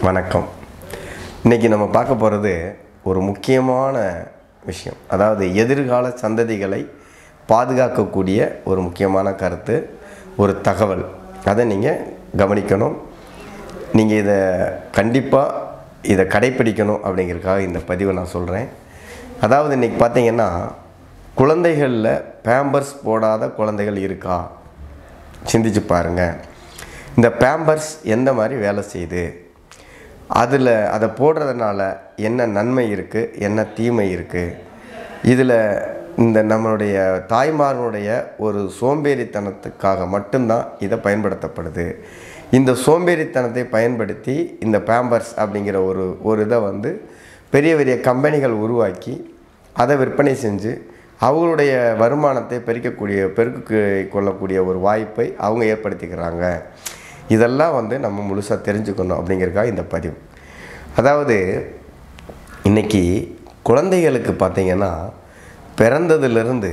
வணக்கம் இன்றைக்கி நம்ம பார்க்க போகிறது ஒரு முக்கியமான விஷயம் அதாவது எதிர்கால சந்ததிகளை பாதுகாக்கக்கூடிய ஒரு முக்கியமான கருத்து ஒரு தகவல் அதை நீங்கள் கவனிக்கணும் நீங்கள் இதை கண்டிப்பாக இதை கடைப்பிடிக்கணும் அப்படிங்கிறதுக்காக இந்த பதிவை நான் சொல்கிறேன் அதாவது இன்றைக்கி பார்த்தீங்கன்னா குழந்தைகளில் பேம்பர்ஸ் போடாத குழந்தைகள் இருக்கா சிந்திச்சு பாருங்கள் இந்த பேம்பர்ஸ் எந்த மாதிரி வேலை செய்யுது அதில் அதை போடுறதுனால என்ன நன்மை இருக்குது என்ன தீமை இருக்குது இதில் இந்த நம்மளுடைய தாய்மார்களுடைய ஒரு சோம்பேறித்தனத்துக்காக மட்டும்தான் இதை பயன்படுத்தப்படுது இந்த சோம்பேறித்தனத்தை பயன்படுத்தி இந்த பேம்பர்ஸ் அப்படிங்கிற ஒரு ஒரு இதை வந்து பெரிய பெரிய கம்பெனிகள் உருவாக்கி அதை விற்பனை செஞ்சு அவங்களுடைய வருமானத்தை பெருக்கக்கூடிய பெருக்கு கொள்ளக்கூடிய ஒரு வாய்ப்பை அவங்க ஏற்படுத்திக்கிறாங்க இதெல்லாம் வந்து நம்ம முழுசாக தெரிஞ்சுக்கணும் அப்படிங்கிறதுக்காக இந்த பதிவு அதாவது இன்றைக்கி குழந்தைகளுக்கு பார்த்திங்கன்னா பிறந்ததுலேருந்து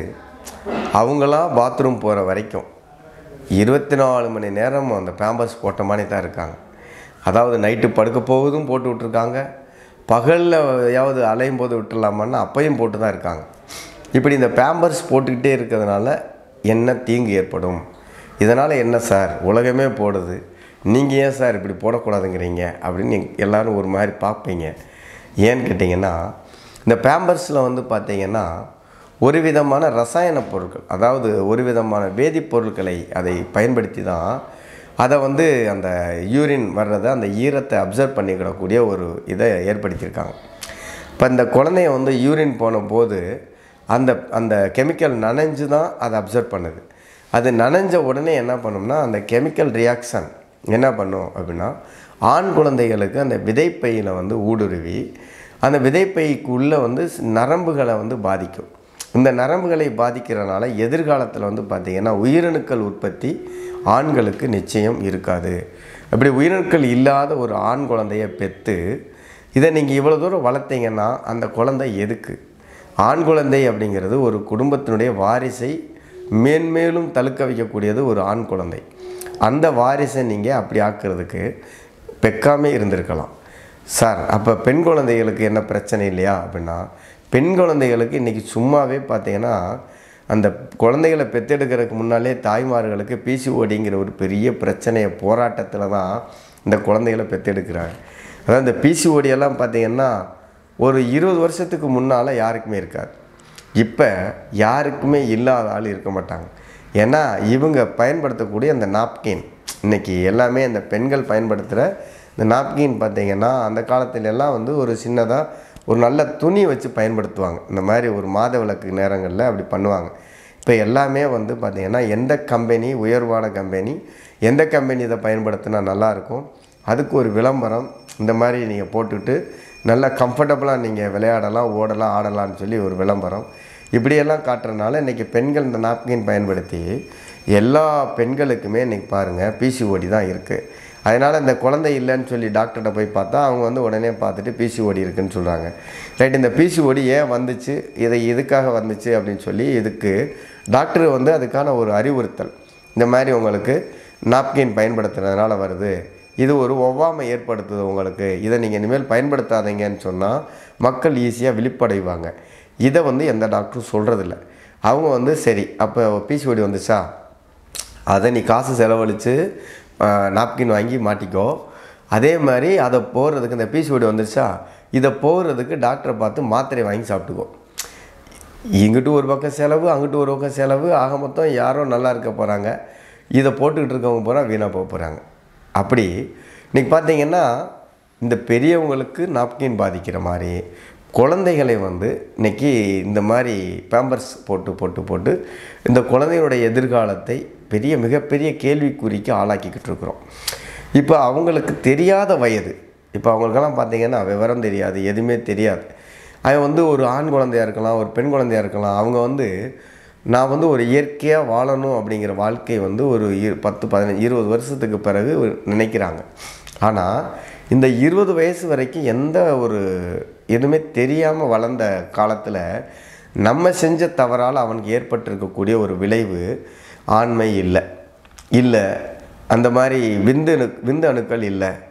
அவங்களா பாத்ரூம் போகிற வரைக்கும் இருபத்தி நாலு மணி நேரம் அந்த பேம்பர்ஸ் போட்ட மாதிரி தான் இருக்காங்க அதாவது நைட்டு படுக்க போவதும் போட்டு விட்ருக்காங்க பகலில் யாவது அலையும் போது விட்டுடலாமான்னா அப்பையும் போட்டு தான் இருக்காங்க இப்படி இந்த பேம்பர்ஸ் போட்டுக்கிட்டே இருக்கிறதுனால என்ன தீங்கு ஏற்படும் இதனால் என்ன சார் உலகமே போடுது நீங்கள் ஏன் சார் இப்படி போடக்கூடாதுங்கிறீங்க அப்படின்னு நீங்க எல்லாரும் ஒரு மாதிரி பார்ப்பீங்க ஏன்னு கேட்டிங்கன்னா இந்த பேம்பர்ஸில் வந்து பார்த்தீங்கன்னா ஒரு விதமான ரசாயன பொருட்கள் அதாவது ஒரு விதமான வேதிப்பொருட்களை அதை பயன்படுத்தி தான் அதை வந்து அந்த யூரின் வர்றதை அந்த ஈரத்தை அப்சர்வ் பண்ணிக்கிடக்கூடிய ஒரு இதை ஏற்படுத்தியிருக்காங்க இப்போ இந்த குழந்தைய வந்து யூரின் போன போது அந்த அந்த கெமிக்கல் நனைஞ்சு தான் அதை அப்சர்வ் பண்ணுது அது நனைஞ்ச உடனே என்ன பண்ணும்னா அந்த கெமிக்கல் ரியாக்ஷன் என்ன பண்ணும் அப்படின்னா ஆண் குழந்தைகளுக்கு அந்த விதைப்பையில் வந்து ஊடுருவி அந்த விதைப்பைக்குள்ளே வந்து நரம்புகளை வந்து பாதிக்கும் இந்த நரம்புகளை பாதிக்கிறனால எதிர்காலத்தில் வந்து பார்த்திங்கன்னா உயிரணுக்கள் உற்பத்தி ஆண்களுக்கு நிச்சயம் இருக்காது அப்படி உயிரணுக்கள் இல்லாத ஒரு ஆண் குழந்தைய பெற்று இதை நீங்கள் இவ்வளோ தூரம் வளர்த்தீங்கன்னா அந்த குழந்தை எதுக்கு ஆண் குழந்தை அப்படிங்கிறது ஒரு குடும்பத்தினுடைய வாரிசை மேன்மேலும் தழுக்க வைக்கக்கூடியது ஒரு ஆண் குழந்தை அந்த வாரிசை நீங்கள் அப்படி ஆக்குறதுக்கு பெக்காமே இருந்திருக்கலாம் சார் அப்போ பெண் குழந்தைகளுக்கு என்ன பிரச்சனை இல்லையா அப்படின்னா பெண் குழந்தைகளுக்கு இன்றைக்கி சும்மாவே பார்த்தீங்கன்னா அந்த குழந்தைகளை பெற்றெடுக்கிறதுக்கு முன்னாலே தாய்மார்களுக்கு பிசிஓடிங்கிற ஒரு பெரிய பிரச்சனையை போராட்டத்தில் தான் இந்த குழந்தைகளை பெற்றெடுக்கிறாங்க அதாவது இந்த பிசிஓடி எல்லாம் பார்த்தீங்கன்னா ஒரு இருபது வருஷத்துக்கு முன்னால் யாருக்குமே இருக்காது இப்போ யாருக்குமே இல்லாத ஆள் இருக்க மாட்டாங்க ஏன்னா இவங்க பயன்படுத்தக்கூடிய அந்த நாப்கின் இன்றைக்கி எல்லாமே இந்த பெண்கள் பயன்படுத்துகிற இந்த நாப்கின் பார்த்திங்கன்னா அந்த காலத்துல எல்லாம் வந்து ஒரு சின்னதாக ஒரு நல்ல துணி வச்சு பயன்படுத்துவாங்க இந்த மாதிரி ஒரு மாத விளக்கு நேரங்களில் அப்படி பண்ணுவாங்க இப்போ எல்லாமே வந்து பார்த்திங்கன்னா எந்த கம்பெனி உயர்வான கம்பெனி எந்த கம்பெனி இதை பயன்படுத்தினா நல்லாயிருக்கும் அதுக்கு ஒரு விளம்பரம் இந்த மாதிரி நீங்கள் போட்டுட்டு நல்லா கம்ஃபர்டபுளாக நீங்கள் விளையாடலாம் ஓடலாம் ஆடலாம்னு சொல்லி ஒரு விளம்பரம் இப்படியெல்லாம் காட்டுறதுனால இன்றைக்கி பெண்கள் இந்த நாப்கின் பயன்படுத்தி எல்லா பெண்களுக்குமே இன்றைக்கி பாருங்கள் பிசிஓடி தான் இருக்குது அதனால் இந்த குழந்தை இல்லைன்னு சொல்லி டாக்டர்கிட்ட போய் பார்த்தா அவங்க வந்து உடனே பார்த்துட்டு பிசிஓடி இருக்குன்னு சொல்கிறாங்க ரைட் இந்த பிசிஓடி ஏன் வந்துச்சு இதை இதுக்காக வந்துச்சு அப்படின்னு சொல்லி இதுக்கு டாக்டர் வந்து அதுக்கான ஒரு அறிவுறுத்தல் இந்த மாதிரி உங்களுக்கு நாப்கின் பயன்படுத்துறதுனால வருது இது ஒரு ஒவ்வாமை ஏற்படுத்துது உங்களுக்கு இதை நீங்கள் இனிமேல் பயன்படுத்தாதீங்கன்னு சொன்னால் மக்கள் ஈஸியாக விழிப்படைவாங்க இதை வந்து எந்த டாக்டரும் சொல்கிறதில்ல அவங்க வந்து சரி அப்போ பிசிஓடி வந்துச்சா அதை நீ காசு செலவழித்து நாப்கின் வாங்கி மாட்டிக்கோ அதே மாதிரி அதை போடுறதுக்கு இந்த பிசிஓடி வந்துருச்சா இதை போடுறதுக்கு டாக்டரை பார்த்து மாத்திரை வாங்கி சாப்பிட்டுக்கோ இங்கிட்டு ஒரு பக்கம் செலவு அங்கிட்டு ஒரு பக்கம் செலவு ஆக மொத்தம் யாரோ நல்லா இருக்க போகிறாங்க இதை போட்டுக்கிட்டு இருக்கவங்க பூரா வீணாக போக போகிறாங்க அப்படி இன்றைக்கி பார்த்தீங்கன்னா இந்த பெரியவங்களுக்கு நாப்கின் பாதிக்கிற மாதிரி குழந்தைகளை வந்து இன்றைக்கி இந்த மாதிரி பேம்பர்ஸ் போட்டு போட்டு போட்டு இந்த குழந்தைகளுடைய எதிர்காலத்தை பெரிய மிகப்பெரிய கேள்விக்குறிக்கு ஆளாக்கிக்கிட்டு இருக்கிறோம் இப்போ அவங்களுக்கு தெரியாத வயது இப்போ அவங்களுக்கெல்லாம் பார்த்தீங்கன்னா விவரம் தெரியாது எதுவுமே தெரியாது அவன் வந்து ஒரு ஆண் குழந்தையாக இருக்கலாம் ஒரு பெண் குழந்தையாக இருக்கலாம் அவங்க வந்து நான் வந்து ஒரு இயற்கையாக வாழணும் அப்படிங்கிற வாழ்க்கை வந்து ஒரு இரு பத்து பதினஞ்சு இருபது வருஷத்துக்கு பிறகு நினைக்கிறாங்க ஆனால் இந்த இருபது வயசு வரைக்கும் எந்த ஒரு எதுவுமே தெரியாமல் வளர்ந்த காலத்தில் நம்ம செஞ்ச தவறால் அவனுக்கு ஏற்பட்டிருக்கக்கூடிய ஒரு விளைவு ஆண்மை இல்லை இல்லை அந்த மாதிரி விந்து அணு விந்து அணுக்கள் இல்லை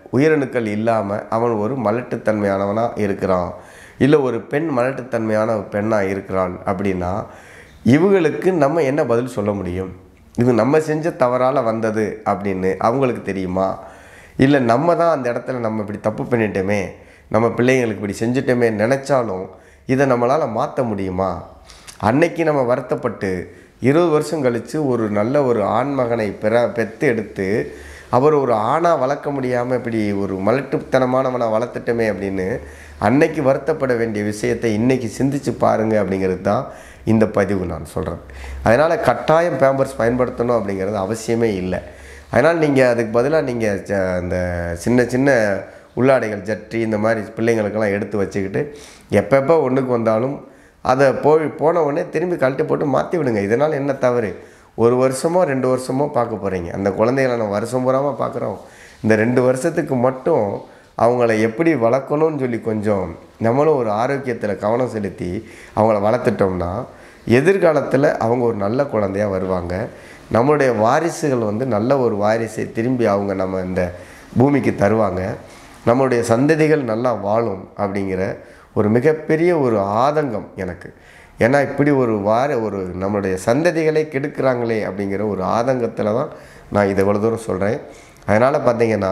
உயிரணுக்கள் இல்லாமல் அவன் ஒரு மலட்டுத்தன்மையானவனாக இருக்கிறான் இல்லை ஒரு பெண் மலட்டுத்தன்மையான ஒரு பெண்ணாக இருக்கிறான் அப்படின்னா இவங்களுக்கு நம்ம என்ன பதில் சொல்ல முடியும் இது நம்ம செஞ்ச தவறால் வந்தது அப்படின்னு அவங்களுக்கு தெரியுமா இல்லை நம்ம தான் அந்த இடத்துல நம்ம இப்படி தப்பு பண்ணிட்டோமே நம்ம பிள்ளைங்களுக்கு இப்படி செஞ்சிட்டோமே நினச்சாலும் இதை நம்மளால் மாற்ற முடியுமா அன்னைக்கு நம்ம வருத்தப்பட்டு இருபது வருஷம் கழித்து ஒரு நல்ல ஒரு ஆண்மகனை பெற பெற்று எடுத்து அவர் ஒரு ஆணாக வளர்க்க முடியாமல் இப்படி ஒரு மலட்டுத்தனமானவனை வளர்த்துட்டோமே அப்படின்னு அன்னைக்கு வருத்தப்பட வேண்டிய விஷயத்தை இன்னைக்கு சிந்திச்சு பாருங்க அப்படிங்கிறது தான் இந்த பதிவு நான் சொல்கிறேன் அதனால் கட்டாயம் பேம்பர்ஸ் பயன்படுத்தணும் அப்படிங்கிறது அவசியமே இல்லை அதனால் நீங்கள் அதுக்கு பதிலாக நீங்கள் இந்த சின்ன சின்ன உள்ளாடைகள் ஜட்டி இந்த மாதிரி பிள்ளைங்களுக்கெல்லாம் எடுத்து வச்சுக்கிட்டு எப்பப்போ ஒன்றுக்கு வந்தாலும் அதை போய் போன உடனே திரும்பி கழட்டி போட்டு மாற்றி விடுங்க இதனால் என்ன தவறு ஒரு வருஷமோ ரெண்டு வருஷமோ பார்க்க போகிறீங்க அந்த குழந்தைகளை நம்ம வருஷம் பூராமல் பார்க்குறோம் இந்த ரெண்டு வருஷத்துக்கு மட்டும் அவங்கள எப்படி வளர்க்கணும்னு சொல்லி கொஞ்சம் நம்மளும் ஒரு ஆரோக்கியத்தில் கவனம் செலுத்தி அவங்கள வளர்த்துட்டோம்னா எதிர்காலத்தில் அவங்க ஒரு நல்ல குழந்தையா வருவாங்க நம்மளுடைய வாரிசுகள் வந்து நல்ல ஒரு வாரிசை திரும்பி அவங்க நம்ம இந்த பூமிக்கு தருவாங்க நம்மளுடைய சந்ததிகள் நல்லா வாழும் அப்படிங்கிற ஒரு மிகப்பெரிய ஒரு ஆதங்கம் எனக்கு ஏன்னா இப்படி ஒரு வார ஒரு நம்மளுடைய சந்ததிகளை கெடுக்கிறாங்களே அப்படிங்கிற ஒரு ஆதங்கத்தில் தான் நான் இதை இவ்வளோ தூரம் சொல்கிறேன் அதனால் பார்த்தீங்கன்னா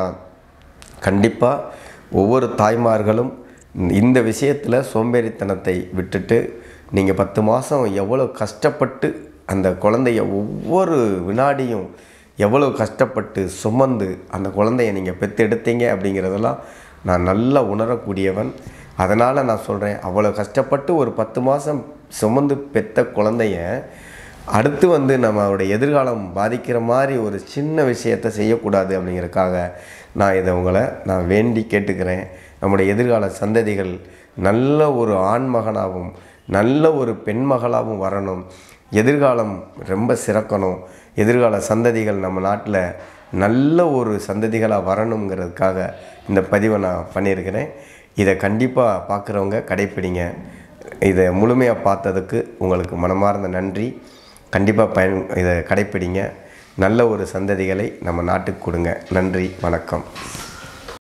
கண்டிப்பாக ஒவ்வொரு தாய்மார்களும் இந்த விஷயத்தில் சோம்பேறித்தனத்தை விட்டுட்டு நீங்கள் பத்து மாதம் எவ்வளோ கஷ்டப்பட்டு அந்த குழந்தைய ஒவ்வொரு வினாடியும் எவ்வளோ கஷ்டப்பட்டு சுமந்து அந்த குழந்தைய நீங்கள் பெற்றெடுத்தீங்க அப்படிங்கிறதெல்லாம் நான் நல்லா உணரக்கூடியவன் அதனால் நான் சொல்கிறேன் அவ்வளோ கஷ்டப்பட்டு ஒரு பத்து மாதம் சுமந்து பெற்ற குழந்தைய அடுத்து வந்து நம்மளுடைய எதிர்காலம் பாதிக்கிற மாதிரி ஒரு சின்ன விஷயத்தை செய்யக்கூடாது அப்படிங்கிறதுக்காக நான் இதை உங்களை நான் வேண்டி கேட்டுக்கிறேன் நம்முடைய எதிர்கால சந்ததிகள் நல்ல ஒரு ஆண்மகனாகவும் நல்ல ஒரு பெண்மகளாகவும் வரணும் எதிர்காலம் ரொம்ப சிறக்கணும் எதிர்கால சந்ததிகள் நம்ம நாட்டில் நல்ல ஒரு சந்ததிகளாக வரணுங்கிறதுக்காக இந்த பதிவை நான் பண்ணியிருக்கிறேன் இதை கண்டிப்பாக பார்க்குறவங்க கடைப்பிடிங்க இதை முழுமையாக பார்த்ததுக்கு உங்களுக்கு மனமார்ந்த நன்றி கண்டிப்பாக பயன் இதை கடைப்பிடிங்க நல்ல ஒரு சந்ததிகளை நம்ம நாட்டுக்கு கொடுங்க நன்றி வணக்கம்